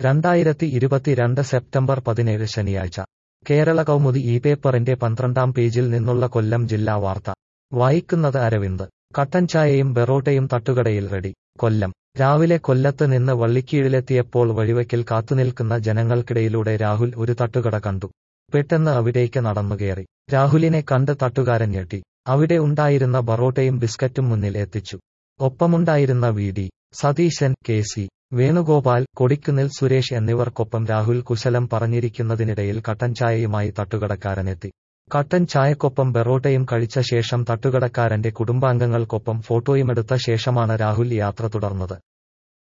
രണ്ടായിരത്തി ഇരുപത്തിരണ്ട് സെപ്റ്റംബർ പതിനേഴ് ശനിയാഴ്ച കേരള കൗമുദി ഈ പേപ്പറിന്റെ പന്ത്രണ്ടാം പേജിൽ നിന്നുള്ള കൊല്ലം ജില്ലാ വാർത്ത വായിക്കുന്നത് അരവിന്ദ് കട്ടൻ ചായയും ബെറോട്ടയും തട്ടുകടയിൽ റെഡി കൊല്ലം രാവിലെ കൊല്ലത്ത് നിന്ന് വള്ളിക്കീഴിലെത്തിയപ്പോൾ വഴിവെക്കിൽ കാത്തുനിൽക്കുന്ന ജനങ്ങൾക്കിടയിലൂടെ രാഹുൽ ഒരു തട്ടുകട കണ്ടു പെട്ടെന്ന് അവിടേക്ക് നടന്നുകയറി രാഹുലിനെ കണ്ട് തട്ടുകാരൻ ഞെട്ടി അവിടെ ഉണ്ടായിരുന്ന ബറോട്ടയും ബിസ്ക്കറ്റും മുന്നിൽ എത്തിച്ചു ഒപ്പമുണ്ടായിരുന്ന V D Satheesan K C Venugopal Kodikunnil Suresh എന്നിവർക്കൊപ്പം രാഹുൽ കുശലം പറഞ്ഞിരിക്കുന്നതിനിടയിൽ കട്ടൻ ചായയുമായി തട്ടുകടക്കാരനെത്തി കട്ടൻ ചായക്കൊപ്പം ബെറോട്ടയും കഴിച്ച ശേഷം തട്ടുകടക്കാരന്റെ കുടുംബാംഗങ്ങൾക്കൊപ്പം ഫോട്ടോയുമെടുത്ത ശേഷമാണ് രാഹുൽ യാത്ര തുടർന്നത്